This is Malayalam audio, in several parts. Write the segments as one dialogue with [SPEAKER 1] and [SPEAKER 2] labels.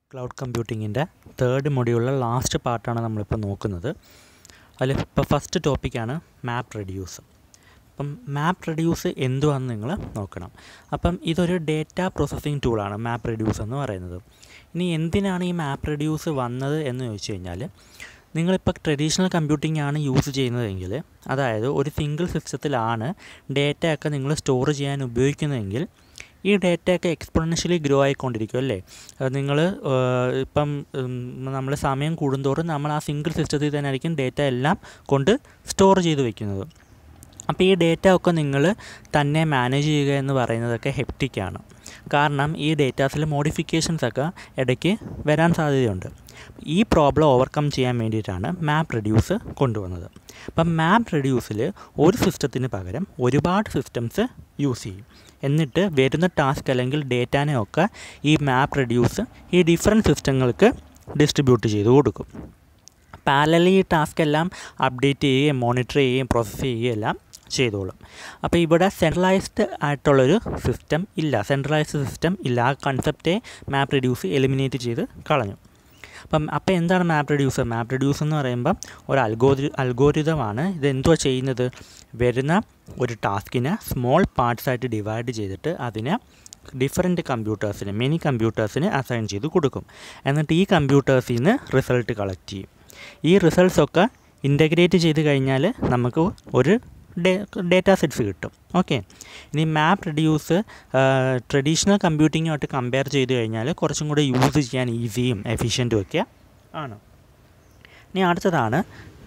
[SPEAKER 1] ക്ലൗഡ് കമ്പ്യൂട്ടിങ്ങിൻ്റെ തേർഡ് മൊഡ്യൂളിലെ ലാസ്റ്റ് പാർട്ടാണ് നമ്മളിപ്പോൾ നോക്കുന്നത് അതിൽ ഇപ്പോൾ ഫസ്റ്റ് ടോപ്പിക്കാണ് മാപ്പ് റെഡ്യൂസ് അപ്പം മാപ്പ് റെഡ്യൂസ് എന്തുവാണെന്ന് നിങ്ങൾ നോക്കണം അപ്പം ഇതൊരു ഡേറ്റ പ്രോസസ്സിംഗ് ടൂളാണ് മാപ്പ് റെഡ്യൂസ് എന്ന് പറയുന്നത് ഇനി എന്തിനാണ് ഈ മാപ്പ് റെഡ്യൂസ് വന്നത് എന്ന് ചോദിച്ചു കഴിഞ്ഞാൽ നിങ്ങളിപ്പോൾ ട്രഡീഷണൽ കമ്പ്യൂട്ടിംഗ് ആണ് യൂസ് ചെയ്യുന്നതെങ്കിൽ അതായത് ഒരു സിംഗിൾ സിസ്റ്റത്തിലാണ് ഡേറ്റയൊക്കെ നിങ്ങൾ സ്റ്റോർ ചെയ്യാൻ ഉപയോഗിക്കുന്നതെങ്കിൽ ഈ ഡേറ്റയൊക്കെ എക്സ്പൊണൻഷ്യലി ഗ്രോ ആയിക്കൊണ്ടിരിക്കും അല്ലേ നിങ്ങൾ ഇപ്പം നമ്മൾ സമയം കൂടുന്തോറും നമ്മൾ ആ സിംഗിൾ സിസ്റ്റത്തിൽ തന്നെ ആയിരിക്കും ഡേറ്റ എല്ലാം കൊണ്ട് സ്റ്റോർ ചെയ്ത് വെക്കുന്നത് അപ്പോൾ ഈ ഡേറ്റ ഒക്കെ നിങ്ങൾ തന്നെ മാനേജ് ചെയ്യുക എന്ന് പറയുന്നതൊക്കെ ഹെപ്റ്റിക്കാണ് കാരണം ഈ ഡേറ്റാസിൽ മോഡിഫിക്കേഷൻസ് ഒക്കെ ഇടയ്ക്ക് വരാൻ സാധ്യതയുണ്ട് ഈ പ്രോബ്ലം ഓവർകം ചെയ്യാൻ വേണ്ടിയിട്ടാണ് മാപ്പ് റെഡ്യൂസ് കൊണ്ടുവന്നത് അപ്പം മാപ്പ് റെഡ്യൂസിൽ ഒരു സിസ്റ്റത്തിന് പകരം ഒരുപാട് സിസ്റ്റംസ് യൂസ് ചെയ്യും എന്നിട്ട് വരുന്ന ടാസ്ക് അല്ലെങ്കിൽ ഡേറ്റാനെ ഒക്കെ ഈ മാപ്പ് റെഡ്യൂസ് ഈ ഡിഫറെൻറ്റ് സിസ്റ്റങ്ങൾക്ക് ഡിസ്ട്രിബ്യൂട്ട് ചെയ്ത് കൊടുക്കും പാരലി ഈ ടാസ്ക് എല്ലാം അപ്ഡേറ്റ് ചെയ്യുകയും മോണിറ്റർ ചെയ്യുകയും പ്രോസസ്സ് ചെയ്യുകയും എല്ലാം ചെയ്തോളും അപ്പോൾ ഇവിടെ സെൻട്രലൈസ്ഡ് ആയിട്ടുള്ളൊരു സിസ്റ്റം ഇല്ല സെൻട്രലൈസ്ഡ് സിസ്റ്റം ഇല്ല ആ കൺസെപ്റ്റെ മാപ്പ് റെഡ്യൂസ് എലിമിനേറ്റ് ചെയ്ത് കളഞ്ഞു അപ്പം അപ്പോൾ എന്താണ് മാപ്പ് റെഡ്യൂസർ മാപ്പ് റെഡ്യൂസ് എന്ന് പറയുമ്പം ഒരു അൽഗോരി അൽഗോരിതമാണ് ഇത് എന്തുവാ ചെയ്യുന്നത് വരുന്ന ഒരു ടാസ്കിനെ സ്മോൾ പാർട്സ് ആയിട്ട് ഡിവൈഡ് ചെയ്തിട്ട് അതിനെ ഡിഫറെൻറ്റ് കമ്പ്യൂട്ടേഴ്സിന് മെനി കമ്പ്യൂട്ടേഴ്സിന് അസൈൻ ചെയ്ത് കൊടുക്കും എന്നിട്ട് ഈ കമ്പ്യൂട്ടേഴ്സിൽ നിന്ന് റിസൾട്ട് കളക്ട് ചെയ്യും ഈ റിസൾട്ട്സ് ഒക്കെ ഇൻ്റഗ്രേറ്റ് ചെയ്ത് കഴിഞ്ഞാൽ നമുക്ക് ഒരു ഡേറ്റ സെറ്റ്സ് കിട്ടും ഓക്കെ ഇനി മാപ്പ് റെഡ്യൂസ് ട്രഡീഷണൽ കമ്പ്യൂട്ടിങ്ങുമായിട്ട് കമ്പയർ ചെയ്ത് കഴിഞ്ഞാൽ കുറച്ചും കൂടെ യൂസ് ചെയ്യാൻ ഈസിയും എഫിഷ്യൻറ്റും ഒക്കെ ആണ് ഇനി അടുത്തതാണ്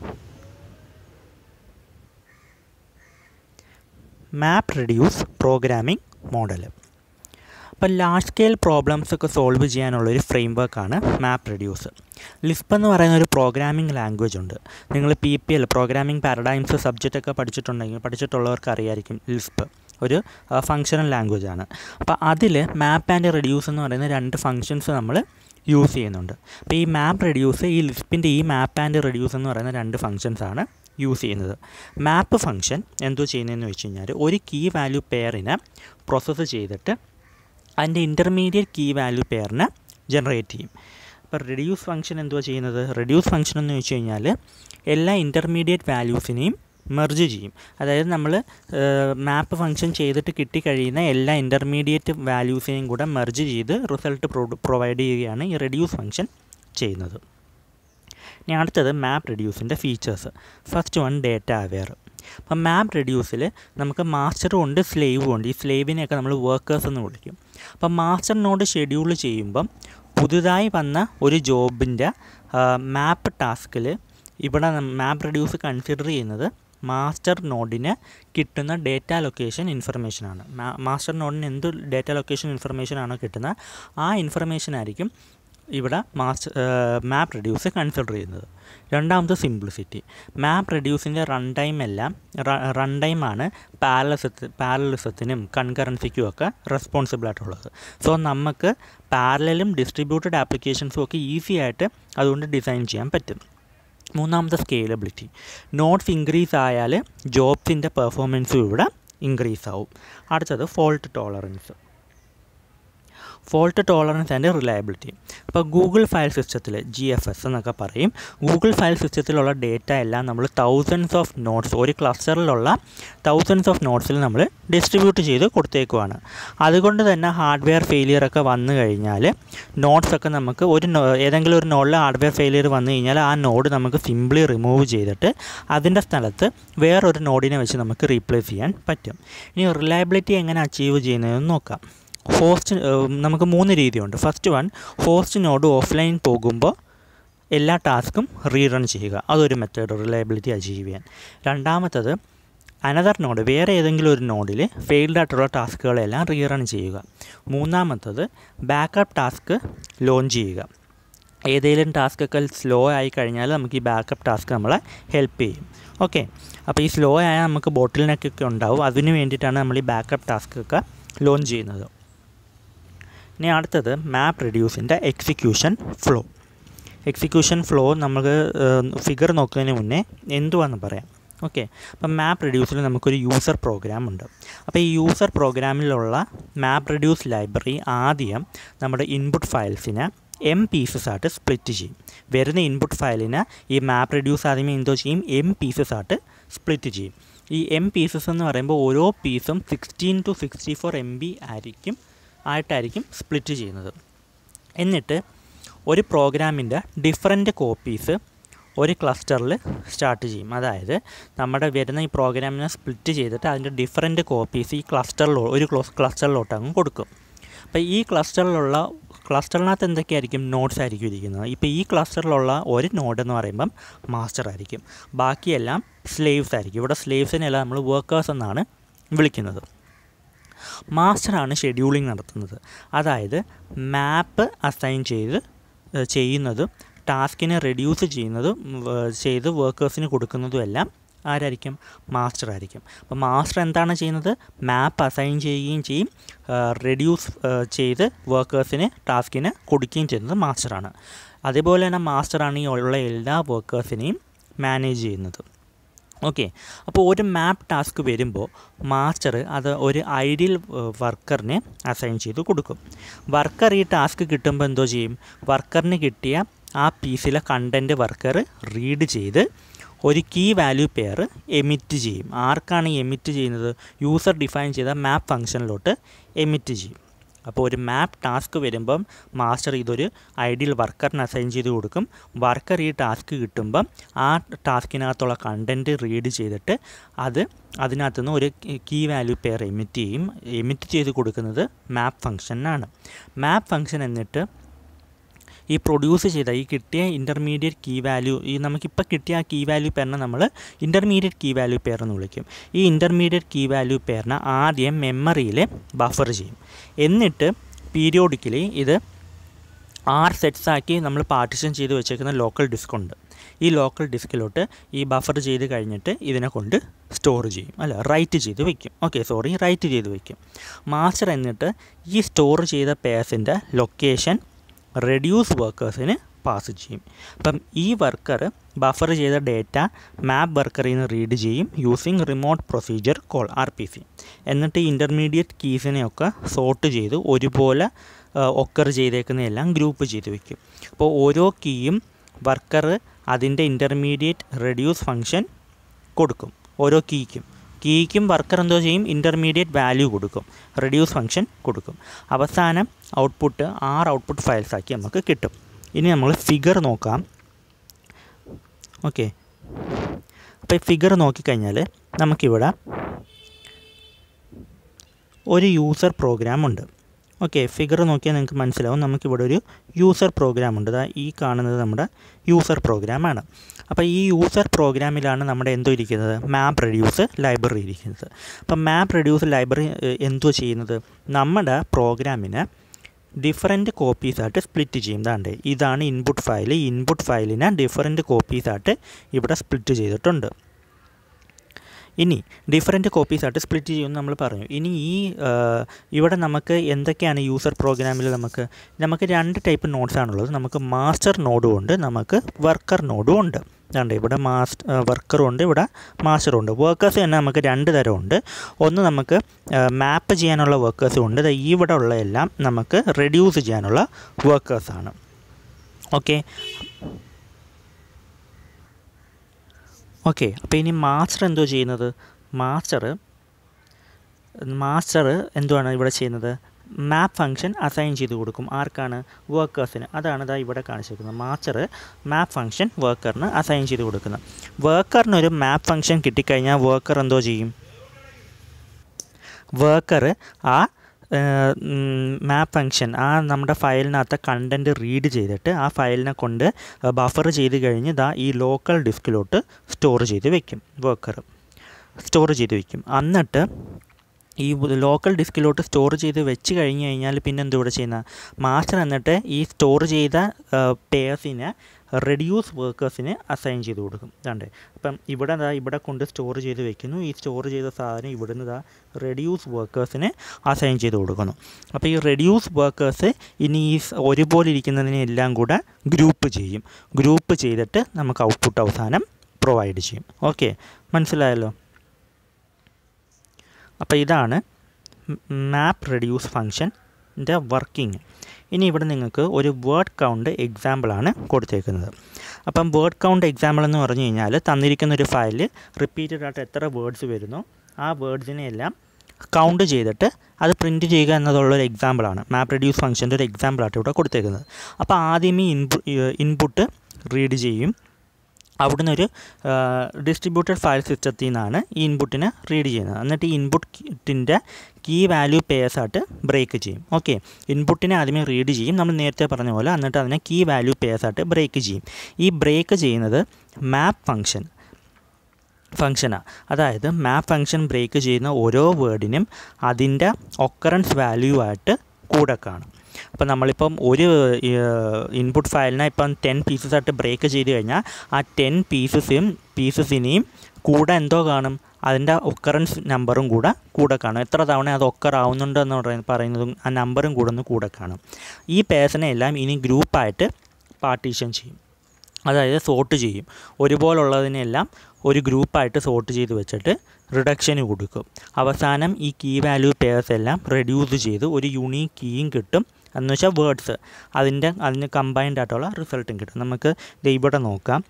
[SPEAKER 1] മാപ്പ് റെഡ്യൂസ് പ്രോഗ്രാമിംഗ് മോഡൽ അപ്പോൾ ലാർജ് സ്കെയിൽ പ്രോബ്ലംസ് ഒക്കെ സോൾവ് ചെയ്യാനുള്ളൊരു ഫ്രെയിം വർക്കാണ് മാപ്പ് റെഡ്യൂസ് ലിസ്പ് എന്ന് പറയുന്ന ഒരു പ്രോഗ്രാമിംഗ് ലാംഗ്വേജ് ഉണ്ട് നിങ്ങൾ P P L programming paradigms subject ഒക്കെ പഠിച്ചിട്ടുണ്ടെങ്കിൽ പഠിച്ചിട്ടുള്ളവർക്ക് അറിയായിരിക്കും ലിസ്പ് ഒരു ഫങ്ഷണൽ ലാംഗ്വേജ് ആണ് അപ്പോൾ അതിൽ മാപ്പ് ആൻഡ് റെഡ്യൂസ് എന്ന് പറയുന്ന രണ്ട് ഫങ്ഷൻസ് നമ്മൾ യൂസ് ചെയ്യുന്നുണ്ട് അപ്പോൾ ഈ മാപ്പ് റെഡ്യൂസ് ഈ ലിസ്പിൻ്റെ ഈ മാപ്പ് ആൻഡ് റെഡ്യൂസ് എന്ന് പറയുന്ന രണ്ട് ഫങ്ഷൻസ് ആണ് യൂസ് ചെയ്യുന്നത് മാപ്പ് ഫങ്ഷൻ എന്തോ ചെയ്യുന്നതെന്ന് വെച്ച് കഴിഞ്ഞാൽ ഒരു കീ വാല്യൂ പെയറിനെ പ്രോസസ്സ് ചെയ്തിട്ട് അതിൻ്റെ ഇൻ്റർമീഡിയറ്റ് കീ വാല്യൂ പെയറിനെ ജനറേറ്റ് ചെയ്യും അപ്പോൾ റെഡ്യൂസ് ഫംഗ്ഷൻ എന്തുവാ ചെയ്യുന്നത് റെഡ്യൂസ് ഫംഗ്ഷൻ എന്ന് വെച്ച് കഴിഞ്ഞാൽ എല്ലാ ഇൻ്റർമീഡിയറ്റ് വാല്യൂസിനെയും മെർജ് ചെയ്യും അതായത് നമ്മൾ മാപ്പ് ഫംഗ്ഷൻ ചെയ്തിട്ട് കിട്ടിക്കഴിയുന്ന എല്ലാ ഇൻ്റർമീഡിയറ്റ് വാല്യൂസിനെയും കൂടെ മെർജ് ചെയ്ത് റിസൾട്ട് പ്രൊവൈഡ് ചെയ്യുകയാണ് ഈ റെഡ്യൂസ് ഫംഗ്ഷൻ ചെയ്യുന്നത് ഇനി അടുത്തത് മാപ്പ് റെഡ്യൂസിൻ്റെ features first one data aware അപ്പം മാപ്പ് റെഡ്യൂസിൽ നമുക്ക് മാസ്റ്ററും ഉണ്ട് സ്ലേവും ഉണ്ട് ഈ സ്ലേവിനെയൊക്കെ നമ്മൾ വർക്കേഴ്സ് എന്ന് വിളിക്കും അപ്പം മാസ്റ്ററിനോട് ഷെഡ്യൂൾ ചെയ്യുമ്പം പുതുതായി വന്ന ഒരു ജോബിൻ്റെ മാപ്പ് ടാസ്കിൽ ഇവിടെ മാപ്പ് റെഡ്യൂസ് കൺസിഡർ ചെയ്യുന്നത് മാസ്റ്റർ നോഡിന് കിട്ടുന്ന ഡേറ്റ ലൊക്കേഷൻ ഇൻഫർമേഷനാണ് മാസ്റ്റർ നോഡിന് എന്ത് ഡേറ്റ ലൊക്കേഷൻ ഇൻഫർമേഷനാണോ കിട്ടുന്നത് ആ ഇൻഫർമേഷൻ ആയിരിക്കും ഇവിടെ മാസ്റ്റർ മാപ്പ് റെഡ്യൂസ് കൺസിഡർ ചെയ്യുന്നത് രണ്ടാമത് സിംപ്ലിസിറ്റി മാപ്പ് റെഡ്യൂസിൻ്റെ റൺ ടൈം എല്ലാം റൺ ടൈമാണ് പാരലസത്ത് പാരലിസത്തിനും കൺകറൻസിക്കും ഒക്കെ റെസ്പോൺസിബിൾ ആയിട്ടുള്ളത് സോ നമുക്ക് പാരലും ഡിസ്ട്രിബ്യൂട്ടഡ് ആപ്ലിക്കേഷൻസും ഒക്കെ ഈസി ആയിട്ട് അതുകൊണ്ട് ഡിസൈൻ ചെയ്യാൻ പറ്റും മൂന്നാമത്തെ സ്കെയിലബിലിറ്റി നോട്ട്സ് ഇൻക്രീസ് ആയാൽ ജോബ്സിൻ്റെ പെർഫോമൻസും ഇവിടെ ഇൻക്രീസ് ആവും അടുത്തത് fault tolerance fault tolerance and reliability അപ്പോൾ ഗൂഗിൾ ഫയൽ സിസ്റ്റത്തിൽ ജി എഫ് എസ് എന്നൊക്കെ പറയും ഗൂഗിൾ ഫയൽ സിസ്റ്റത്തിലുള്ള ഡേറ്റ എല്ലാം നമ്മൾ തൗസൻഡ്സ് ഓഫ് നോട്ട്സ് ഒരു ക്ലസ്റ്ററിലുള്ള തൗസൻഡ്സ് ഓഫ് നോട്ട്സിൽ നമ്മൾ ഡിസ്ട്രിബ്യൂട്ട് ചെയ്ത് കൊടുത്തേക്കുവാണ് അതുകൊണ്ട് തന്നെ ഹാർഡ്വെയർ ഫെയിലിയർ ഒക്കെ വന്നു കഴിഞ്ഞാൽ നോട്ട്സ് ഒക്കെ നമുക്ക് ഒരു ഏതെങ്കിലും ഒരു നോഡിൽ ഹാർഡ്വെയർ ഫെയിലിയർ വന്നു കഴിഞ്ഞാൽ ആ നോഡ് നമുക്ക് സിംപ്ലി റിമൂവ് ചെയ്തിട്ട് അതിൻ്റെ സ്ഥലത്ത് വേറൊരു നോഡിനെ വെച്ച് നമുക്ക് റീപ്ലേസ് ചെയ്യാൻ പറ്റും ഇനി റിലയബിലിറ്റി എങ്ങനെ അച്ചീവ് ചെയ്യുന്നതെന്ന് നോക്കാം ഹോസ്റ്റ് നമുക്ക് മൂന്ന് രീതിയുണ്ട് first one host node offline പോകുമ്പോൾ എല്ലാ ടാസ്കും റീറൺ ചെയ്യുക അതൊരു മെത്തേഡ് റിലയബിലിറ്റി അച്ചീവ് ചെയ്യാൻ രണ്ടാമത്തത് അനദർ നോഡ് വേറെ ഏതെങ്കിലും ഒരു നോഡിൽ ഫെയിൽഡ് ആയിട്ടുള്ള ടാസ്കുകളെല്ലാം റീറൺ ചെയ്യുക മൂന്നാമത്തത് ബാക്കപ്പ് ടാസ്ക് ലോഞ്ച് ചെയ്യുക ഏതെങ്കിലും ടാസ്കൊക്കെ സ്ലോ ആയി കഴിഞ്ഞാൽ നമുക്ക് ഈ ബാക്കപ്പ് ടാസ്ക് നമ്മളെ ഹെൽപ്പ് ചെയ്യും ഓക്കെ അപ്പോൾ ഈ സ്ലോ ആയാൽ നമുക്ക് ബോട്ടിൽ നെക്കൊക്കെ ഉണ്ടാവും അതിന് വേണ്ടിയിട്ടാണ് നമ്മൾ ഈ ബാക്കപ്പ് ടാസ്ക് ഒക്കെ ലോഞ്ച് ചെയ്യുന്നത് ഇനി അടുത്തത് മാപ്പ് റെഡ്യൂസിൻ്റെ എക്സിക്യൂഷൻ ഫ്ലോ എക്സിക്യൂഷൻ ഫ്ലോ നമുക്ക് ഫിഗർ നോക്കുന്നതിന് മുന്നേ എന്തുവാന്ന് പറയാം ഓക്കെ അപ്പം മാപ്പ് റെഡ്യൂസിൽ നമുക്കൊരു യൂസർ പ്രോഗ്രാം ഉണ്ട് അപ്പോൾ ഈ യൂസർ പ്രോഗ്രാമിലുള്ള മാപ്പ് റെഡ്യൂസ് ലൈബ്രറി ആദ്യം നമ്മുടെ ഇൻപുട്ട് ഫയൽസിനെ എം പീസസ് ആയിട്ട് സ്പ്ലിറ്റ് ചെയ്യും വരുന്ന ഇൻപുട്ട് ഫയലിനെ ഈ മാപ്പ് റെഡ്യൂസ് ആദ്യമേ എന്തോ ചെയ്യും എം പീസസ് ആയിട്ട് സ്പ്ലിറ്റ് ചെയ്യും ഈ എം പീസസ് എന്ന് പറയുമ്പോൾ ഓരോ പീസും sixteen to sixty four M B ആയിരിക്കും ആയിട്ടായിരിക്കും സ്പ്ലിറ്റ് ചെയ്യുന്നത് എന്നിട്ട് ഒരു പ്രോഗ്രാമിൻ്റെ ഡിഫറെൻറ്റ് കോപ്പീസ് ഒരു ക്ലസ്റ്ററിൽ സ്റ്റാർട്ട് ചെയ്യും അതായത് നമ്മുടെ വരുന്ന ഈ പ്രോഗ്രാമിനെ സ്പ്ലിറ്റ് ചെയ്തിട്ട് അതിൻ്റെ ഡിഫറെൻറ്റ് കോപ്പീസ് ഈ ക്ലസ്റ്ററിലോ ഒരു ക്ലോസ് ക്ലസ്റ്ററിലോട്ട് അങ്ങ് കൊടുക്കും അപ്പോൾ ഈ ക്ലസ്റ്ററിലുള്ള ക്ലസ്റ്ററിനകത്ത് എന്തൊക്കെയായിരിക്കും നോട്ട്സ് ആയിരിക്കും ഇരിക്കുന്നത് ഇപ്പോൾ ഈ ക്ലസ്റ്ററിലുള്ള ഒരു നോഡ് എന്ന് പറയുമ്പം മാസ്റ്റർ ആയിരിക്കും ബാക്കിയെല്ലാം സ്ലേവ്സ് ആയിരിക്കും ഇവിടെ സ്ലേവ്സിനെല്ലാം നമ്മൾ വർക്കേഴ്സ് എന്നാണ് വിളിക്കുന്നത് മാസ്റ്ററാണ് ഷെഡ്യൂളിംഗ് നടത്തുന്നത് അതായത് മാപ്പ് അസൈൻ ചെയ്ത് ഏഹ്, ചെയ്യുന്നതും ടാസ്കിനെ റെഡ്യൂസ് ചെയ്യുന്നതും വ- ചെയ്ത് വർക്കേഴ്സിന് കൊടുക്കുന്നതും എല്ലാം ആരായിരിക്കും മാസ്റ്റർ ആയിരിക്കും അപ്പോൾ മാസ്റ്റർ എന്താണ് ചെയ്യുന്നത് മാപ്പ് അസൈൻ ചെയ്യുകയും ചെയ്യും റെഡ്യൂസ് ചെയ്ത് വർക്കേഴ്സിന് ടാസ്കിന് കൊടുക്കുകയും ചെയ്യുന്നത് മാസ്റ്ററാണ് അതേപോലെ തന്നെ മാസ്റ്ററാണ് ഈ ഉള്ള എല്ലാ വർക്കേഴ്സിനെയും മാനേജ് ചെയ്യുന്നത് ഓക്കെ അപ്പോൾ ഒരു മാപ്പ് ടാസ്ക് വരുമ്പോൾ മാസ്റ്റർ അത് ഒരു ഐഡിയൽ വർക്കറിനെ അസൈൻ ചെയ്ത് കൊടുക്കും വർക്കർ ഈ ടാസ്ക് കിട്ടുമ്പോൾ എന്തോ ചെയ്യും വർക്കറിന് കിട്ടിയ ആ പീസിലെ കണ്ടൻറ്റ് വർക്കർ റീഡ് ചെയ്ത് ഒരു കീ വാല്യൂ പെയർ എമിറ്റ് ചെയ്യും ആർക്കാണ് ഈ എമിറ്റ് ചെയ്യുന്നത് യൂസർ ഡിഫൈൻ ചെയ്ത മാപ്പ് ഫംഗ്ഷനിലോട്ട് എമിറ്റ് ചെയ്യും അപ്പോൾ ഒരു മാപ്പ് ടാസ്ക് വരുമ്പം മാസ്റ്റർ ഇതൊരു ഐഡിയൽ വർക്കറിന് അസൈൻ ചെയ്ത് കൊടുക്കും വർക്കർ ഈ ടാസ്ക് കിട്ടുമ്പം ആ ടാസ്കിനകത്തുള്ള കണ്ടൻറ്റ് റീഡ് ചെയ്തിട്ട് അത് അതിനകത്തുനിന്ന് ഒരു കീ വാല്യൂ പെയർ എമിറ്റ് ചെയ്യും എമിറ്റ് ചെയ്ത് കൊടുക്കുന്നത് മാപ്പ് ഫംഗ്ഷനാണ് മാപ്പ് ഫംഗ്ഷൻ എന്നിട്ട് ഈ പ്രൊഡ്യൂസ് ചെയ്ത ഈ കിട്ടിയ ഇൻ്റർമീഡിയറ്റ് കീ വാല്യൂ ഈ നമുക്കിപ്പോൾ കിട്ടിയ ആ കീ വാല്യൂ പെയറിനെ നമ്മൾ ഇൻ്റർമീഡിയറ്റ് കീ വാല്യൂ പെയർ എന്ന് വിളിക്കും ഈ ഇൻ്റർമീഡിയറ്റ് കീ വാല്യൂ പെയറിനെ ആദ്യം മെമ്മറിയിൽ ബഫർ ചെയ്യും എന്നിട്ട് പീരിയോഡിക്കലി ഇത് ആറ് സെറ്റ്സ് ആക്കി നമ്മൾ പാർട്ടിഷൻ ചെയ്ത് വെച്ചേക്കുന്ന ലോക്കൽ ഡിസ്ക് ഉണ്ട് ഈ ലോക്കൽ ഡിസ്കിലോട്ട് ഈ ബഫർ ചെയ്ത് കഴിഞ്ഞിട്ട് ഇതിനെ കൊണ്ട് സ്റ്റോർ ചെയ്യും അല്ല റൈറ്റ് ചെയ്ത് വെക്കും ഓക്കെ സോറി റൈറ്റ് ചെയ്ത് വെക്കും മാസ്റ്റർ എന്നിട്ട് ഈ സ്റ്റോർ ചെയ്ത പേഴ്സിൻ്റെ ലൊക്കേഷൻ റെഡ്യൂസ് വർക്കേഴ്സിന് പാസ് ചെയ്യും അപ്പം ഈ വർക്കർ ബഫർ ചെയ്ത ഡേറ്റ മാപ്പ് വർക്കറിൽ നിന്ന് റീഡ് ചെയ്യും using remote procedure call R P C എന്നിട്ട് ഈ ഇൻ്റർമീഡിയറ്റ് കീസിനെയൊക്കെ സോർട്ട് ചെയ്ത് ഒരുപോലെ ഒക്കർ ചെയ്തേക്കുന്നതെല്ലാം ഗ്രൂപ്പ് ചെയ്ത് വെക്കും അപ്പോൾ ഓരോ കീയും വർക്കർ അതിൻ്റെ ഇൻ്റർമീഡിയറ്റ് റെഡ്യൂസ് ഫങ്ഷൻ കൊടുക്കും ഓരോ കീക്കും കീക്കും വർക്കർ എന്തോ ചെയ്യും ഇൻ്റർമീഡിയറ്റ് വാല്യൂ കൊടുക്കും റെഡ്യൂസ് ഫങ്ഷൻ കൊടുക്കും അവസാനം ഔട്ട്പുട്ട് ആറ് ഔട്ട്പുട്ട് ഫയൽസ് ആക്കി നമുക്ക് കിട്ടും ഇനി നമ്മൾ ഫിഗർ നോക്കാം ഓക്കെ അപ്പോൾ ഈ ഫിഗർ നോക്കിക്കഴിഞ്ഞാൽ നമുക്കിവിടെ ഒരു യൂസർ പ്രോഗ്രാം ഉണ്ട് ഓക്കെ ഫിഗർ നോക്കിയാൽ നിങ്ങൾക്ക് മനസ്സിലാവും നമുക്കിവിടെ ഒരു യൂസർ പ്രോഗ്രാം ഉണ്ട് ദാ ഈ കാണുന്നത് നമ്മുടെ യൂസർ പ്രോഗ്രാമാണ് അപ്പോൾ ഈ യൂസർ പ്രോഗ്രാമിലാണ് നമ്മുടെ എന്തോ ഇരിക്കുന്നത് മാപ്പ് റെഡ്യൂസ് ലൈബ്രറി ഇരിക്കുന്നത് അപ്പം മാപ്പ് റെഡ്യൂസ് ലൈബ്രറി എന്തോ ചെയ്യുന്നത് നമ്മുടെ പ്രോഗ്രാമിനെ ഡിഫറെൻറ്റ് കോപ്പീസായിട്ട് സ്പ്ലിറ്റ് ചെയ്യും ദാണ്ട് ഇതാണ് ഇൻപുട്ട് ഫയൽ ഈ ഇൻപുട്ട് ഫയലിനെ ഡിഫറെൻറ്റ് കോപ്പീസായിട്ട് ഇവിടെ സ്പ്ലിറ്റ് ചെയ്തിട്ടുണ്ട് ഇനി ഡിഫറെൻറ്റ് കോപ്പീസായിട്ട് സ്പ്ലിറ്റ് ചെയ്യുമെന്ന് നമ്മൾ പറഞ്ഞു ഇനി ഈ ആ, ഇവിടെ നമുക്ക് എന്തൊക്കെയാണ് യൂസർ പ്രോഗ്രാമിൽ നമുക്ക് നമുക്ക് രണ്ട് ടൈപ്പ് നോട്ട്സ് ആണുള്ളത് നമുക്ക് മാസ്റ്റർ നോഡും ഉണ്ട് നമുക്ക് വർക്കർ നോഡും ഉണ്ട് അതുകൊണ്ട് ഇവിടെ മാസ്റ്റ് വർക്കറും ഉണ്ട് ഇവിടെ മാസ്റ്ററും ഉണ്ട് വർക്കേഴ്സ് തന്നെ നമുക്ക് രണ്ട് തരമുണ്ട് ഒന്ന് നമുക്ക് മാപ്പ് ചെയ്യാനുള്ള വർക്കേഴ്സും ഉണ്ട് ദാ ഇവിടെ ഉള്ള എല്ലാം നമുക്ക് റെഡ്യൂസ് ചെയ്യാനുള്ള വർക്കേഴ്സാണ് ഓക്കെ ഓക്കെ അപ്പോൾ ഇനി മാസ്റ്റർ എന്തോ ചെയ്യുന്നത് മാസ്റ്റർ മാസ്റ്റർ എന്തുവാണ് ഇവിടെ ചെയ്യുന്നത് മാപ്പ് ഫംഗ്ഷൻ അസൈൻ ചെയ്ത് കൊടുക്കും ആർക്കാണ് വർക്കേഴ്സിന് അതാണ് ഇതാ ഇവിടെ കാണിച്ചിരിക്കുന്നത് മാസ്റ്റർ മാപ്പ് ഫംഗ്ഷൻ വർക്കറിന് അസൈൻ ചെയ്ത് കൊടുക്കുന്നത് വർക്കറിന് ഒരു മാപ്പ് ഫംഗ്ഷൻ കിട്ടിക്കഴിഞ്ഞാൽ വർക്കർ എന്തോ ചെയ്യും വർക്കർ ആ മാപ്പ് ഫംഗ്ഷൻ ആ നമ്മുടെ ഫയലിനകത്തെ കണ്ടൻറ്റ് റീഡ് ചെയ്തിട്ട് ആ ഫയലിനെ കൊണ്ട് ബഫർ ചെയ്ത് കഴിഞ്ഞ് ഇതാ ഈ ലോക്കൽ ഡിസ്കിലോട്ട് സ്റ്റോർ ചെയ്ത് വെക്കും വർക്കർ സ്റ്റോർ ചെയ്ത് വെക്കും എന്നിട്ട് ഈ ലോക്കൽ ഡിസ്കിലോട്ട് സ്റ്റോർ ചെയ്ത് വെച്ച് കഴിഞ്ഞ് കഴിഞ്ഞാൽ പിന്നെ എന്തും ഇവിടെ ചെയ്യുന്ന മാസ്റ്റർ എന്നിട്ട് ഈ സ്റ്റോർ ചെയ്ത പേഴ്സിനെ റെഡ്യൂസ് വർക്കേഴ്സിന് അസൈൻ ചെയ്ത് കൊടുക്കും ഇതാണ്ട് അപ്പം ഇവിടെ ദാ ഇവിടെ കൊണ്ട് സ്റ്റോർ ചെയ്ത് വെക്കുന്നു ഈ സ്റ്റോർ ചെയ്ത സാധനം ഇവിടുന്ന് ദാ റെഡ്യൂസ് വർക്കേഴ്സിന് അസൈൻ ചെയ്ത് കൊടുക്കുന്നു അപ്പോൾ ഈ റെഡ്യൂസ് വർക്കേഴ്സ് ഇനി ഈ സ് ഒരുപോലെ ഇരിക്കുന്നതിനെ എല്ലാം കൂടെ ഗ്രൂപ്പ് ചെയ്യും ഗ്രൂപ്പ് ചെയ്തിട്ട് നമുക്ക് ഔട്ട്പുട്ട് അവസാനം പ്രൊവൈഡ് ചെയ്യും ഓക്കെ മനസ്സിലായല്ലോ അപ്പോൾ ഇതാണ് മാപ്പ് റെഡ്യൂസ് ഫങ്ഷൻ്റെ വർക്കിംഗ് ഇനി ഇവിടെ നിങ്ങൾക്ക് ഒരു വേർഡ് കൗണ്ട് എക്സാമ്പിളാണ് കൊടുത്തേക്കുന്നത് അപ്പം വേർഡ് കൗണ്ട് എക്സാമ്പിൾ എന്ന് പറഞ്ഞു കഴിഞ്ഞാൽ തന്നിരിക്കുന്ന ഒരു ഫയലിൽ റിപ്പീറ്റഡ് ആയിട്ട് എത്ര വേർഡ്സ് വരുന്നോ ആ വേർഡ്സിനെ എല്ലാം കൗണ്ട് ചെയ്തിട്ട് അത് പ്രിൻറ്റ് ചെയ്യുക എന്നതുള്ളൊരു എക്സാമ്പിളാണ് മാപ്പ് റെഡ്യൂസ് ഫംഗ്ഷൻ്റെ ഒരു എക്സാമ്പിളായിട്ട് ഇവിടെ കൊടുത്തേക്കുന്നത് അപ്പോൾ ആദ്യം ഈ ഇൻപു ഇൻപുട്ട് റീഡ് ചെയ്യും അവിടുന്ന് ഒരു ഡിസ്ട്രിബ്യൂട്ടഡ് ഫയൽ സിസ്റ്റത്തിൽ നിന്നാണ് ഈ ഇൻപുട്ടിനെ റീഡ് ചെയ്യുന്നത് എന്നിട്ട് ഈ ഇൻപുട്ടിൻ്റെ കീ വാല്യൂ പേയേഴ്സ് ആയിട്ട് ബ്രേക്ക് ചെയ്യും ഓക്കെ ഇൻപുട്ടിനെ ആദ്യമേ റീഡ് ചെയ്യും നമ്മൾ നേരത്തെ പറഞ്ഞ പോലെ എന്നിട്ട് അതിനെ കീ വാല്യൂ പേയേഴ്സ് ആയിട്ട് ബ്രേക്ക് ചെയ്യും ഈ ബ്രേക്ക് ചെയ്യുന്നത് മാപ്പ് ഫംഗ്ഷൻ ഫംഗ്ഷനാണ് അതായത് മാപ്പ് ഫംഗ്ഷൻ ബ്രേക്ക് ചെയ്യുന്ന ഓരോ വേർഡിനും അതിൻ്റെ ഒക്കറൻസ് വാല്യൂ ആയിട്ട് കൂടെ കാണും അപ്പോൾ നമ്മളിപ്പം ഒരു ഇൻപുട്ട് ഫയലിനെ ഇപ്പം ടെൻ പീസസ് ആയിട്ട് ബ്രേക്ക് ചെയ്ത് കഴിഞ്ഞാൽ ആ ടെൻ പീസസും പീസസിനെയും കൂടെ എന്തോ കാണും അതിൻ്റെ ഒക്കറൻസ് നമ്പറും കൂടെ കൂടെ കാണും എത്ര തവണ അത് ഒക്കർ ആവുന്നുണ്ടെന്ന് പറയുന്ന പറയുന്നതും ആ നമ്പറും കൂടെ ഒന്ന് കൂടെ കാണും ഈ പേഴ്സണെ എല്ലാം ഇനി ഗ്രൂപ്പായിട്ട് പാർട്ടീഷൻ ചെയ്യും അതായത് സോർട്ട് ചെയ്യും ഒരുപോലുള്ളതിനെല്ലാം ഒരു ഗ്രൂപ്പായിട്ട് സോർട്ട് ചെയ്ത് വെച്ചിട്ട് റിഡക്ഷന് കൊടുക്കും അവസാനം ഈ കീ വാല്യൂ പെയർസ് എല്ലാം റെഡ്യൂസ് ചെയ്ത് ഒരു യുണീക്ക് കീയും കിട്ടും എന്ന് വെച്ചാൽ വേർഡ്സ് അതിൻ്റെ അതിന് കമ്പൈൻഡ് ആയിട്ടുള്ള റിസൾട്ടും കിട്ടും നമുക്ക് ഇവിടെ നോക്കാം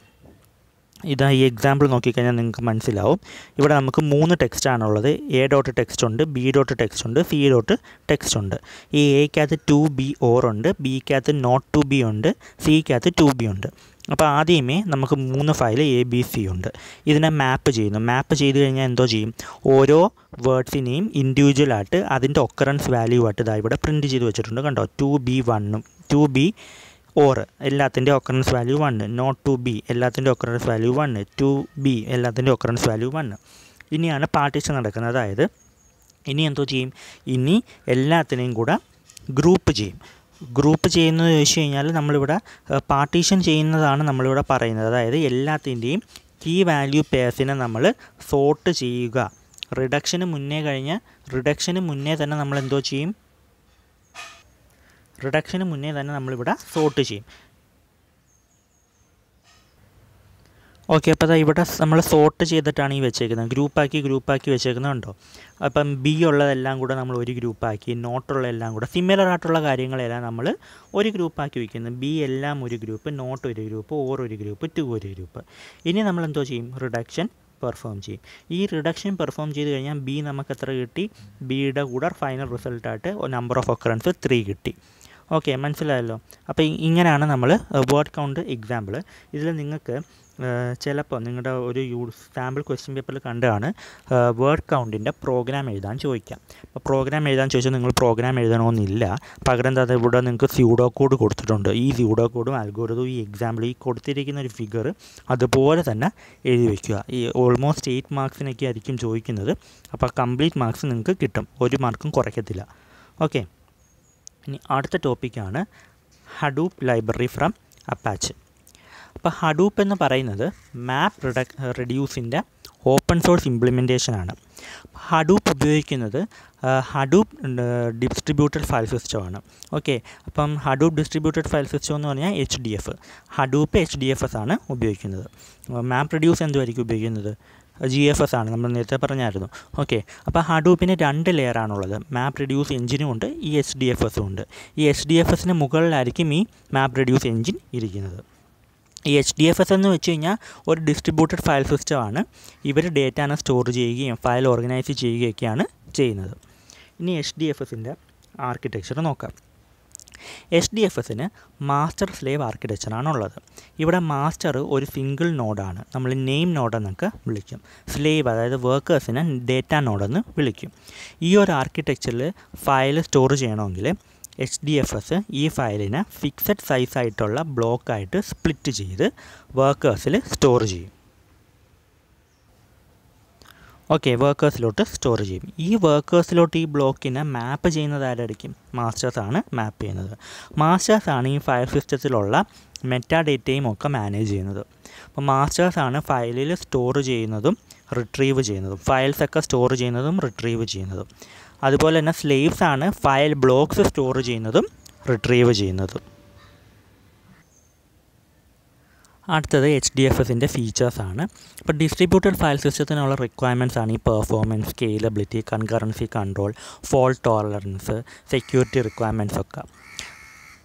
[SPEAKER 1] ഇതാ ഈ എക്സാമ്പിൾ നോക്കിക്കഴിഞ്ഞാൽ നിങ്ങൾക്ക് മനസ്സിലാവും ഇവിടെ നമുക്ക് മൂന്ന് ടെക്സ്റ്റാണുള്ളത് എ ഡോട്ട് ടെക്സ്റ്റ് ഉണ്ട് ബി ഡോട്ട് ടെക്സ്റ്റ് ഉണ്ട് സി ഡോട്ട് ടെക്സ്റ്റ് ഉണ്ട് ഈ എക്കകത്ത് ടു ബി ഓർ ഉണ്ട് ബിക്കകത്ത് നോട്ട് ടു ബി ഉണ്ട് സിക്കകത്ത് ടു ബി ഉണ്ട് അപ്പോൾ ആദ്യമേ നമുക്ക് മൂന്ന് ഫയൽ എ ബി സി ഉണ്ട് ഇതിനെ മാപ്പ് ചെയ്യുന്നു മാപ്പ് ചെയ്ത് കഴിഞ്ഞാൽ എന്തോ ചെയ്യും ഓരോ വേർഡ്സിനെയും ഇൻഡിവിജ്വലായിട്ട് അതിൻ്റെ ഒക്കറൻസ് വാല്യൂ ആയിട്ട് ഇതാ ഇവിടെ പ്രിൻറ്റ് ചെയ്ത് വെച്ചിട്ടുണ്ട് കണ്ടോ ടു ബി വണ്ണും ടു ബി ഓർ എല്ലാത്തിൻ്റെ occurrence value one not to be എല്ലാത്തിൻ്റെ occurrence value one to be എല്ലാത്തിൻ്റെ ഒക്കറൻസ് വാല്യൂ വണ്ണ് ഇനിയാണ് പാർട്ടീഷൻ നടക്കുന്നത് അതായത് ഇനി എന്തോ ചെയ്യും ഇനി എല്ലാത്തിനെയും കൂടെ ഗ്രൂപ്പ് ചെയ്യും ഗ്രൂപ്പ് ചെയ്യുന്നത് ചോദിച്ചു കഴിഞ്ഞാൽ നമ്മളിവിടെ പാർട്ടീഷൻ ചെയ്യുന്നതാണ് നമ്മളിവിടെ പറയുന്നത് അതായത് എല്ലാത്തിൻ്റെയും കീ വാല്യൂ പേഴ്സിനെ നമ്മൾ സോർട്ട് ചെയ്യുക റിഡക്ഷന് മുന്നേ കഴിഞ്ഞ് റിഡക്ഷന് മുന്നേ തന്നെ നമ്മൾ എന്തോ ചെയ്യും റിഡക്ഷന് മുന്നേ തന്നെ നമ്മളിവിടെ സോർട്ട് ചെയ്യും ഓക്കെ അപ്പോൾ അതാ ഇവിടെ നമ്മൾ സോർട്ട് ചെയ്തിട്ടാണ് ഈ വെച്ചേക്കുന്നത് ഗ്രൂപ്പാക്കി ഗ്രൂപ്പാക്കി വെച്ചേക്കുന്നത് കണ്ടോ അപ്പം ബി ഉള്ളതെല്ലാം കൂടെ നമ്മൾ ഒരു ഗ്രൂപ്പാക്കി നോട്ടുള്ള എല്ലാം കൂടെ സിമിലർ ആയിട്ടുള്ള കാര്യങ്ങളെല്ലാം നമ്മൾ ഒരു ഗ്രൂപ്പാക്കി വയ്ക്കുന്നു ബി എല്ലാം ഒരു ഗ്രൂപ്പ് നോട്ട് ഒരു ഗ്രൂപ്പ് ഓർ ഒരു ഗ്രൂപ്പ് ടു ഒരു ഗ്രൂപ്പ് ഇനി നമ്മൾ എന്തോ ചെയ്യും റിഡക്ഷൻ പെർഫോം ചെയ്യും ഈ റിഡക്ഷൻ പെർഫോം ചെയ്ത് കഴിഞ്ഞാൽ ബി നമുക്ക് എത്ര കിട്ടി ബിയുടെ കൂടെ ഫൈനൽ റിസൾട്ടായിട്ട് നമ്പർ ഓഫ് ഒക്കറൻസ് ത്രീ കിട്ടി ഓക്കെ മനസ്സിലായല്ലോ അപ്പോൾ ഇങ്ങനെയാണ് നമ്മൾ വേർഡ് കൗണ്ട് എക്സാമ്പിൾ ഇതിൽ നിങ്ങൾക്ക് ചിലപ്പോൾ നിങ്ങളുടെ ഒരു യൂ സാമ്പിൾ ക്വസ്റ്റ്യൻ പേപ്പറിൽ കണ്ടാണ് വേർഡ് കൗണ്ടിൻ്റെ പ്രോഗ്രാം എഴുതാൻ ചോദിക്കാം അപ്പോൾ പ്രോഗ്രാം എഴുതാൻ ചോദിച്ചാൽ നിങ്ങൾ പ്രോഗ്രാം എഴുതണമെന്നില്ല പകരം എന്താ ഇവിടെ നിങ്ങൾക്ക് സ്യൂഡോ കോഡ് കൊടുത്തിട്ടുണ്ട് ഈ സ്യൂഡോ കോഡും അൽഗോരിതും ഈ എക്സാമ്പിൾ ഈ കൊടുത്തിരിക്കുന്ന ഒരു ഫിഗർ അതുപോലെ തന്നെ എഴുതി വയ്ക്കുക ഈ ഓൾമോസ്റ്റ് എയ്റ്റ് മാർക്സിനൊക്കെ ആയിരിക്കും ചോദിക്കുന്നത് അപ്പോൾ കംപ്ലീറ്റ് മാർക്സ് നിങ്ങൾക്ക് കിട്ടും ഒരു മാർക്കും കുറയ്ക്കത്തില്ല ഓക്കെ ഇനി അടുത്ത ടോപ്പിക്കാണ് ഹഡൂപ്പ് ലൈബ്രറി ഫ്രം അപ്പാച്ച് അപ്പോൾ ഹഡൂപ്പ് എന്ന് പറയുന്നത് മാപ്പ് റിഡക് റെഡ്യൂസിൻ്റെ ഓപ്പൺ സോഴ്സ് ഇംപ്ലിമെൻറ്റേഷനാണ് ഹഡൂപ്പ് ഉപയോഗിക്കുന്നത് ഹഡൂപ്പ് ഡിസ്ട്രിബ്യൂട്ടഡ് ഫയൽ സിസ്റ്റമാണ് ഓക്കെ അപ്പം ഹഡൂപ്പ് ഡിസ്ട്രിബ്യൂട്ടഡ് ഫയൽ സിസ്റ്റം എന്ന് പറഞ്ഞാൽ H D F Hadoop H D F S ആണ് ഉപയോഗിക്കുന്നത് മാപ്പ് റെഡ്യൂസ് എന്തുമായിരിക്കും ഉപയോഗിക്കുന്നത് ജി എഫ് എസ് ആണ് നമ്മൾ നേരത്തെ പറഞ്ഞായിരുന്നു ഓക്കെ അപ്പോൾ ഹഡൂപ്പിന് രണ്ട് ലെയറാണുള്ളത് മാപ്പ് റെഡ്യൂസ് എഞ്ചിനും ഉണ്ട് ഈ എച്ച് ഡി എഫ് എസും ഉണ്ട് ഈ എച്ച് ഡി എഫ് എസിന് മുകളിലായിരിക്കും ഈ മാപ്പ് റെഡ്യൂസ് എഞ്ചിൻ ഇരിക്കുന്നത് ഈ എച്ച് ഡി എഫ് എസ് എന്ന് വെച്ച് കഴിഞ്ഞാൽ ഒരു ഡിസ്ട്രിബ്യൂട്ടഡ് ഫയൽ സിസ്റ്റമാണ് ഇവർ ഡേറ്റാനെ സ്റ്റോർ ചെയ്യുകയും ഫയൽ ഓർഗനൈസ് ചെയ്യുകയൊക്കെയാണ് ചെയ്യുന്നത് ഇനി എച്ച് ഡി എഫ് എസിൻ്റെ ആർക്കിടെക്ചർ നോക്കാം എച്ച് ഡി എഫ് എസിന് മാസ്റ്റർ സ്ലേവ് ആർക്കിടെക്ചറാണ് ഉള്ളത് ഇവിടെ മാസ്റ്റർ ഒരു സിംഗിൾ നോഡാണ് നമ്മൾ നെയിം നോഡെന്നൊക്കെ വിളിക്കും സ്ലേവ് അതായത് വർക്കേഴ്സിനെ ഡേറ്റ നോഡെന്ന് വിളിക്കും ഈ ഒരു ആർക്കിടെക്ചറിൽ ഫയൽ സ്റ്റോർ ചെയ്യണമെങ്കിൽ എച്ച് ഡി എഫ് എസ് ഈ ഫയലിനെ ഫിക്സഡ് സൈസായിട്ടുള്ള ബ്ലോക്കായിട്ട് സ്പ്ലിറ്റ് ചെയ്ത് വർക്കേഴ്സിൽ സ്റ്റോർ ചെയ്യും ഓക്കെ വർക്കേഴ്സിലോട്ട് സ്റ്റോർ ചെയ്യും ഈ വർക്കേഴ്സിലോട്ട് ഈ ബ്ലോക്കിനെ മാപ്പ് ചെയ്യുന്നത് ആരായിരിക്കും മാസ്റ്റേഴ്സാണ് മാപ്പ് ചെയ്യുന്നത് മാസ്റ്റേഴ്സാണ് ഈ ഫയൽ സിസ്റ്റത്തിലുള്ള മെറ്റാ ഡേറ്റയും ഒക്കെ മാനേജ് ചെയ്യുന്നത് അപ്പോൾ മാസ്റ്റേഴ്സാണ് ഫയലിൽ സ്റ്റോർ ചെയ്യുന്നതും റിട്രീവ് ചെയ്യുന്നതും ഫയൽസൊക്കെ സ്റ്റോർ ചെയ്യുന്നതും റിട്രീവ് ചെയ്യുന്നതും അതുപോലെ തന്നെ സ്ലേവ്സ് ആണ് ഫയൽ ബ്ലോക്സ് സ്റ്റോർ ചെയ്യുന്നതും റിട്രീവ് ചെയ്യുന്നതും അടുത്തത് എച്ച് ഡി എഫ് എസിൻ്റെ ഫീച്ചേഴ്സാണ് ഇപ്പോൾ ഡിസ്ട്രിബ്യൂട്ടഡ് ഫയൽ സിസ്റ്റത്തിനുള്ള റിക്വയർമെൻറ്റ്സ് ആണ് ഈ performance scalability concurrency control fault tolerance security requirements ഒക്കെ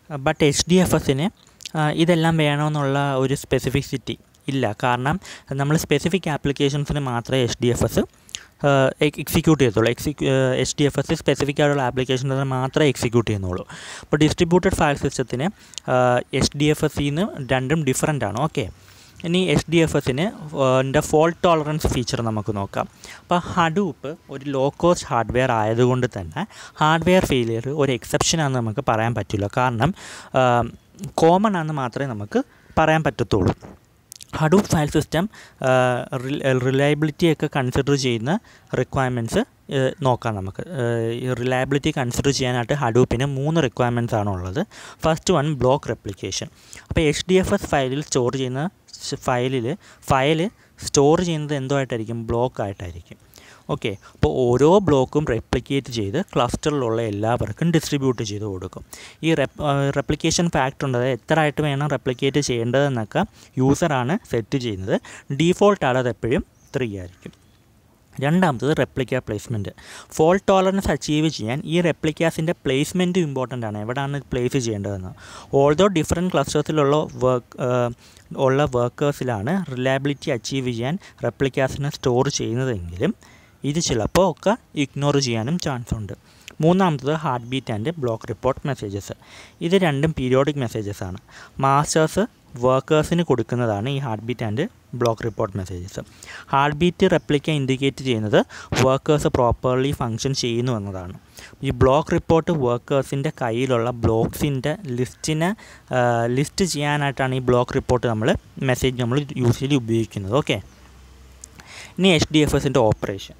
[SPEAKER 1] ബട്ട് എച്ച് ഡി എഫ് എസിന് ഇതെല്ലാം വേണമെന്നുള്ള ഒരു സ്പെസിഫിസിറ്റി ഇല്ല കാരണം നമ്മൾ സ്പെസിഫിക് ആപ്ലിക്കേഷൻസിന് മാത്രമേ H D F S execute ചെയ്യത്തുള്ളൂ എക്സിക്യൂ H D F S specific ആയിട്ടുള്ള ആപ്ലിക്കേഷൻസിന് മാത്രമേ എക്സിക്യൂട്ട് ചെയ്യുന്നുള്ളൂ അപ്പോൾ ഡിസ്ട്രിബ്യൂട്ടഡ് ഫയൽ സിസ്റ്റത്തിന് എച്ച് ഡി എഫ് എസിൽ നിന്ന് രണ്ടും ഡിഫറൻ്റ് ആണ് ഓക്കെ ഇനി എച്ച് ഡി എഫ് എസിന് ൻ്റെ ഫോൾട്ട് ടോളറൻസ് ഫീച്ചർ നമുക്ക് നോക്കാം അപ്പോൾ ഹഡൂപ്പ് ഒരു ലോ കോസ്റ്റ് ഹാർഡ്വെയർ ആയതുകൊണ്ട് തന്നെ ഹാർഡ്വെയർ ഫെയിലിയർ ഒരു എക്സെപ്ഷനാണെന്ന് നമുക്ക് പറയാൻ പറ്റില്ല കാരണം കോമൺ ആണെന്ന് മാത്രമേ നമുക്ക് പറയാൻ പറ്റത്തുള്ളൂ ഹഡൂപ്പ് ഫയൽ സിസ്റ്റം റിലയബിലിറ്റി ഒക്കെ കൺസിഡർ ചെയ്യുന്ന റിക്വയർമെൻറ്റ്സ് നോക്കാം നമുക്ക് ഈ റിലയബിലിറ്റി കൺസിഡർ ചെയ്യാനായിട്ട് ഹഡൂപ്പിന് മൂന്ന് റിക്വയർമെൻറ്റ്സ് ആണുള്ളത് ഫസ്റ്റ് വൺ ബ്ലോക്ക് റെപ്ലിക്കേഷൻ അപ്പോൾ എച്ച് ഡി എഫ് എസ് ഫയലിൽ സ്റ്റോർ ചെയ്യുന്ന ഫയലിൽ ഫയൽ സ്റ്റോർ ചെയ്യുന്നത് എന്തോ ആയിട്ടായിരിക്കും ബ്ലോക്ക് ആയിട്ടായിരിക്കും ഓക്കെ അപ്പോൾ ഓരോ ബ്ലോക്കും റെപ്ലിക്കേറ്റ് ചെയ്ത് ക്ലസ്റ്ററിലുള്ള എല്ലാവർക്കും ഡിസ്ട്രിബ്യൂട്ട് ചെയ്ത് കൊടുക്കും ഈ റെപ് റെപ്ലിക്കേഷൻ ഫാക്ടർ ഉണ്ട് അതായത് എത്ര ആയിട്ട് വേണം റെപ്ലിക്കേറ്റ് ചെയ്യേണ്ടതെന്നൊക്കെ യൂസറാണ് സെറ്റ് ചെയ്യുന്നത് ഡീഫോൾട്ട് ആണ് അത് എപ്പോഴും ത്രീ ആയിരിക്കും രണ്ടാമത്തത് replica placement fault tolerance achieve ചെയ്യാൻ ഈ റെപ്ലിക്കാസിൻ്റെ പ്ലേസ്മെൻറ്റും ഇമ്പോർട്ടൻ്റ് ആണ് എവിടെയാണ് പ്ലേസ് ചെയ്യേണ്ടതെന്ന് ഓൾദോ ഡിഫറെൻറ്റ് ക്ലസ്റ്റേഴ്സിലുള്ള വർക്ക് ഉള്ള വർക്കേഴ്സിലാണ് റിലയബിലിറ്റി അച്ചീവ് ചെയ്യാൻ റെപ്ലിക്കാസിനെ സ്റ്റോർ ചെയ്യുന്നതെങ്കിലും ഇത് ചിലപ്പോൾ ഒക്കെ ഇഗ്നോർ ചെയ്യാനും ചാൻസ് ഉണ്ട് മൂന്നാമത്തത് heartbeat and block report messages ഇത് രണ്ടും പീരിയോഡിക് മെസ്സേജസ് ആണ് മാസ്റ്റേഴ്സ് വർക്കേഴ്സിന് കൊടുക്കുന്നതാണ് ഈ heartbeat and block report messages heartbeat replica indicate ചെയ്യുന്നത് വർക്കേഴ്സ് പ്രോപ്പർലി ഫങ്ഷൻ ചെയ്യുന്നു എന്നതാണ് ഈ ബ്ലോക്ക് റിപ്പോർട്ട് വർക്കേഴ്സിൻ്റെ കയ്യിലുള്ള ബ്ലോക്സിൻ്റെ ലിസ്റ്റിനെ ലിസ്റ്റ് ചെയ്യാനായിട്ടാണ് ഈ ബ്ലോക്ക് റിപ്പോർട്ട് നമ്മൾ മെസ്സേജ് നമ്മൾ യൂസ്വലി ഉപയോഗിക്കുന്നത് ഓക്കെ ഇനി എച്ച് ഡി എഫ് എസിൻ്റെ ഓപ്പറേഷൻ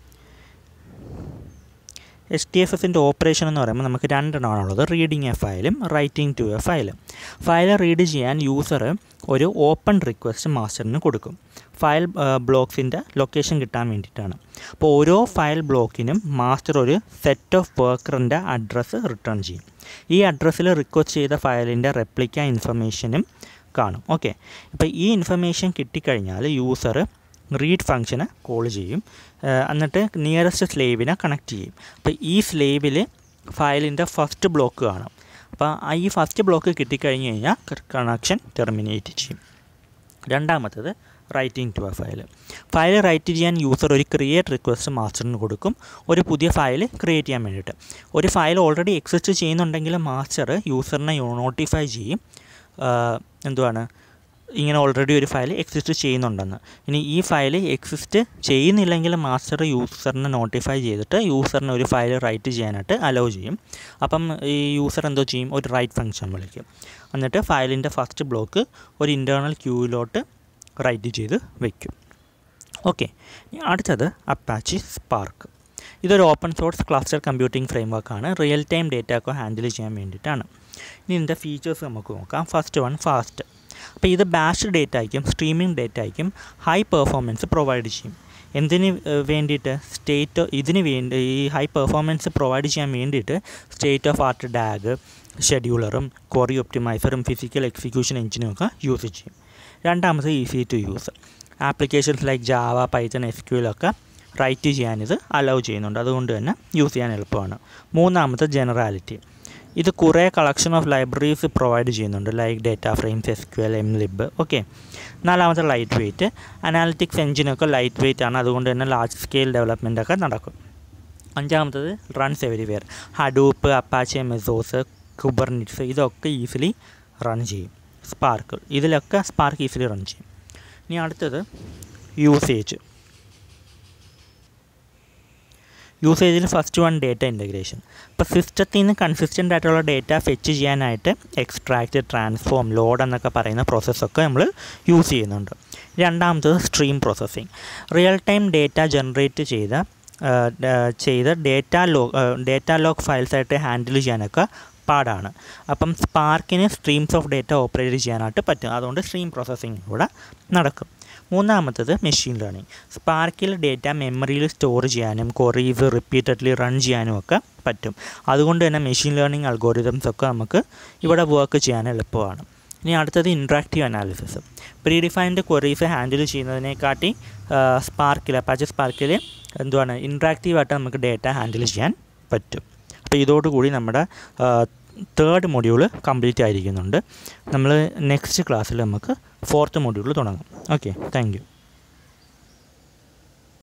[SPEAKER 1] എച്ച് ടി എഫ് എസിൻ്റെ ഓപ്പറേഷൻ എന്ന് പറയുമ്പോൾ നമുക്ക് രണ്ടെണ്ണമാണുള്ളത് റീഡിങ് എ ഫയലും റൈറ്റിംഗ് ടു എ ഫയലും ഫയൽ റീഡ് ചെയ്യാൻ യൂസർ ഒരു ഓപ്പൺ റിക്വസ്റ്റ് മാസ്റ്ററിന് കൊടുക്കും ഫയൽ ബ്ലോക്സിൻ്റെ ലൊക്കേഷൻ കിട്ടാൻ വേണ്ടിയിട്ടാണ് അപ്പോൾ ഓരോ ഫയൽ ബ്ലോക്കിനും മാസ്റ്റർ ഒരു സെറ്റ് ഓഫ് വർക്കറിൻ്റെ അഡ്രസ്സ് റിട്ടേൺ ചെയ്യും ഈ അഡ്രസ്സിൽ റിക്വസ്റ്റ് ചെയ്ത ഫയലിൻ്റെ റെപ്ലിക്ക ഇൻഫർമേഷനും കാണും ഓക്കെ അപ്പോൾ ഈ ഇൻഫർമേഷൻ കിട്ടിക്കഴിഞ്ഞാൽ യൂസർ റീഡ് ഫംഗ്ഷന് കോൾ ചെയ്യും എന്നിട്ട് നിയറസ്റ്റ് സ്ലേവിനെ കണക്ട് ചെയ്യും അപ്പോൾ ഈ സ്ലേവിൽ ഫയലിൻ്റെ ഫസ്റ്റ് ബ്ലോക്ക് കാണും അപ്പോൾ ഈ ഫസ്റ്റ് ബ്ലോക്ക് കിട്ടിക്കഴിഞ്ഞ് കഴിഞ്ഞാൽ കണക്ഷൻ ടെർമിനേറ്റ് ചെയ്യും രണ്ടാമത്തത് writing to a file file write ചെയ്യാൻ യൂസർ ഒരു ക്രിയേറ്റ് റിക്വസ്റ്റ് മാസ്റ്ററിന് കൊടുക്കും ഒരു പുതിയ ഫയൽ ക്രിയേറ്റ് ചെയ്യാൻ വേണ്ടിയിട്ട് ഒരു ഫയൽ ഓൾറെഡി എക്സിസ്റ്റ് ചെയ്യുന്നുണ്ടെങ്കിൽ മാസ്റ്റർ യൂസറിനെ നോട്ടിഫൈ ചെയ്യും എന്തുവാണ് ഇങ്ങനെ ഓൾറെഡി ഒരു ഫയൽ എക്സിസ്റ്റ് ചെയ്യുന്നുണ്ടെന്ന് ഇനി ഈ ഫയൽ എക്സിസ്റ്റ് ചെയ്യുന്നില്ലെങ്കിൽ മാസ്റ്റർ യൂസറിനെ നോട്ടിഫൈ ചെയ്തിട്ട് യൂസറിന് ഒരു ഫയൽ റൈറ്റ് ചെയ്യാനായിട്ട് അലോ ചെയ്യും അപ്പം ഈ യൂസർ എന്തോ ചെയ്യും ഒരു റൈറ്റ് ഫംഗ്ഷൻ വിളിക്കും എന്നിട്ട് ഫയലിൻ്റെ ഫസ്റ്റ് ബ്ലോക്ക് ഒരു ഇൻറ്റേർണൽ ക്യൂവിലോട്ട് റൈറ്റ് ചെയ്ത് വയ്ക്കും ഓക്കെ അടുത്തത് അപ്പാച്ചി സ്പാർക്ക് ഇതൊരു ഓപ്പൺ സോഴ്സ് ക്ലസ്റ്റർ കമ്പ്യൂട്ടിംഗ് ഫ്രെയിംവർക്കാണ് റിയൽ ടൈം ഡേറ്റ ഒക്കെ ഹാൻഡിൽ ചെയ്യാൻ വേണ്ടിയിട്ടാണ് ഇനി ഇതിൻ്റെ ഫീച്ചേഴ്സ് നമുക്ക് നോക്കാം ഫസ്റ്റ് വൺ ഫാസ്റ്റ് അപ്പോൾ ഇത് ബാഷ് ഡേറ്റ ആയിരിക്കും സ്ട്രീമിംഗ് ഡേറ്റ ആയിരിക്കും ഹൈ പെർഫോമൻസ് പ്രൊവൈഡ് ചെയ്യും എന്തിന് വേണ്ടിയിട്ട് സ്റ്റേറ്റ് ഇതിന് വേണ്ടി ഈ ഹൈ പെർഫോമൻസ് പ്രൊവൈഡ് ചെയ്യാൻ വേണ്ടിയിട്ട് സ്റ്റേറ്റ് ഓഫ് ആർട്ട് ഡാഗ് ഷെഡ്യൂളറും ക്വറി ഒപ്റ്റിമൈസറും ഫിസിക്കൽ എക്സിക്യൂഷൻ എഞ്ചിനും ഒക്കെ യൂസ് ചെയ്യും രണ്ടാമത് easy to use applications like Java Python S Q ഒക്കെ റൈറ്റ് ചെയ്യാനിത് അലൗ ചെയ്യുന്നുണ്ട് അതുകൊണ്ട് തന്നെ യൂസ് ചെയ്യാൻ എളുപ്പമാണ് മൂന്നാമത്തെ ജനറാലിറ്റി ഇത് കുറേ കളക്ഷൻ ഓഫ് ലൈബ്രറീസ് പ്രൊവൈഡ് ചെയ്യുന്നുണ്ട് like data frames S Q L M lib okay നാലാമത്തെ ലൈറ്റ് വെയ്റ്റ് അനാലിറ്റിക്സ് എഞ്ചിനൊക്കെ ലൈറ്റ് വെയ്റ്റ് ആണ് അതുകൊണ്ട് തന്നെ ലാർജ് സ്കെയിൽ ഡെവലപ്മെൻ്റ് ഒക്കെ നടക്കും അഞ്ചാമത്തത് runs everywhere Hadoop Apache Mesos Kubernetes ഇതൊക്കെ ഈസിലി റൺ ചെയ്യും സ്പാർക്ക് ഇതിലൊക്കെ സ്പാർക്ക് ഈസിലി റൺ ചെയ്യും ഇനി അടുത്തത് യൂസേജ് യൂസേജിൽ ഫസ്റ്റ് വൺ ഡേറ്റ ഇൻറ്റഗ്രേഷൻ ഇപ്പോൾ സിസ്റ്റത്തിൽ നിന്ന് കൺസിസ്റ്റൻ്റ് ആയിട്ടുള്ള ഡേറ്റ ഫെച്ച് ചെയ്യാനായിട്ട് എക്സ്ട്രാക്റ്റ് ട്രാൻസ്ഫോം ലോഡ് എന്നൊക്കെ പറയുന്ന പ്രോസസ്സൊക്കെ നമ്മൾ യൂസ് ചെയ്യുന്നുണ്ട് രണ്ടാമത്തത് stream processing real time data generate ചെയ്ത ചെയ്ത് ഡേറ്റ ലോ ഡേറ്റ ലോഗ് ഫയൽസായിട്ട് ഹാൻഡിൽ ചെയ്യാനൊക്കെ പാടാണ് അപ്പം സ്പാർക്കിന് സ്ട്രീംസ് ഓഫ് ഡേറ്റ ഓപ്പറേറ്റ് ചെയ്യാനായിട്ട് പറ്റും അതുകൊണ്ട് സ്ട്രീം പ്രോസസ്സിങ് കൂടെ നടക്കും മൂന്നാമത്തത് മെഷീൻ ലേണിംഗ് സ്പാർക്കിൽ ഡേറ്റ മെമ്മറിയിൽ സ്റ്റോർ ചെയ്യാനും കൊറീസ് റിപ്പീറ്റഡ്ലി റൺ ചെയ്യാനും ഒക്കെ പറ്റും അതുകൊണ്ട് തന്നെ മെഷീൻ ലേണിംഗ് അൽഗോറിതംസ് ഒക്കെ നമുക്ക് ഇവിടെ വർക്ക് ചെയ്യാൻ എളുപ്പമാണ് ഇനി അടുത്തത് interactive analysis predefined queries handle ചെയ്യുന്നതിനെക്കാട്ടി സ്പാർക്കിൽ അപ്പാച്ച് സ്പാർക്കിൽ എന്തുവാണ് ഇൻട്രാക്റ്റീവായിട്ട് നമുക്ക് ഡേറ്റ ഹാൻഡിൽ ചെയ്യാൻ പറ്റും അപ്പോൾ ഇതോടുകൂടി നമ്മുടെ തേർഡ് മൊഡ്യൂൾ കംപ്ലീറ്റ് ആയിരിക്കുന്നുണ്ട് നമ്മൾ നെക്സ്റ്റ് ക്ലാസ്സിൽ നമുക്ക് ഫോർത്ത് മൊഡ്യൂൾ തുടങ്ങാം ഓക്കെ താങ്ക് യു